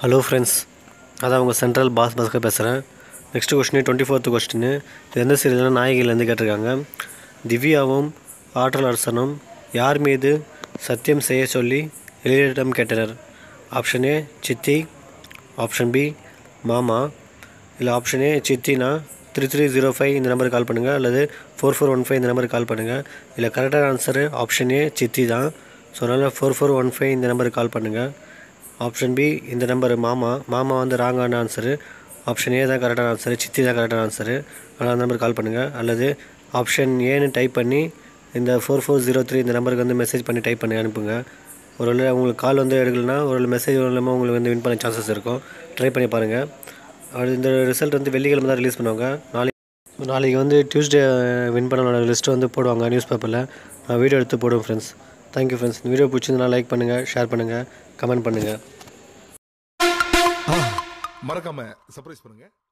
hello friends அதான் உங்கள் central பாஸ் பாஸ்கர் பேசுகிறேன் next question twenty fourth question இது எந்த சீரியல்னா நாயகிலேருந்து கேட்டிருக்காங்க திவ்யாவும் ஆற்றல் அரசனும் யார் மீது சத்தியம் செய்ய சொல்லி எளியரிடம் கேட்டனர் ஆப்ஷன் ஏ சித்தி ஆப்ஷன் பி மாமா இல்லை ஆப்ஷன் ஏ சித்தினா த்ரீ த்ரீ ஜீரோ ஃபைவ் இந்த நம்பருக்கு கால் பண்ணுங்கள் அல்லது ஃபோர் ஃபோர் ஒன் ஃபைவ் இந்த நம்பருக்கு கால் பண்ணுங்கள் இல்லை கரெக்டான ஆன்சரு ஆப்ஷன் ஏ சித்தி தான் ஸோ அதனால் ஃபோர் ஃபோர் ஒன் ஃபைவ் இந்த நம்பருக்கு கால் பண்ணுங்கள் ஆப்ஷன் பி இந்த நம்பர் மாமா மாமா வந்து ராங்கான ஆன்சரு ஆப்ஷன் ஏ தான் கரெக்டான ஆன்சரு சித்தி தான் கரெக்டான ஆன்சரு அதனால் அந்த நம்பருக்கு கால் பண்ணுங்கள் அல்லது ஆப்ஷன் ஏன்னு டைப் பண்ணி இந்த ஃபோர் ஃபோர் ஜீரோ த்ரீ இந்த நம்பருக்கு வந்து மெசேஜ் பண்ணி டைப் பண்ணி அனுப்புங்க ஒருவேளை உங்களுக்கு கால் வந்து எடுக்கலைன்னா ஒரு மெசேஜ் மூலமாக உங்களுக்கு வந்து வின் பண்ண சான்சஸ் இருக்கும் ட்ரை பண்ணி பாருங்கள் அது இந்த ரிசல்ட் வந்து வெள்ளிக்கிழமை தான் ரிலீஸ் பண்ணுவாங்க நாளைக்கு நாளைக்கு வந்து டியூஸ்டே வின் பண்ண லிஸ்ட்டு வந்து போடுவாங்க நியூஸ் பேப்பரில் நான் வீடியோ எடுத்து போடுவேன் ஃப்ரெண்ட்ஸ் தேங்க்யூ ஃப்ரெண்ட்ஸ் இந்த வீடியோ பிடிச்சிருந்தா லைக் பண்ணுங்கள் ஷேர் பண்ணுங்கள் கமெண்ட் பண்ணுங்கள் மறக்காம சர்ப்ரைஸ் பண்ணுங்க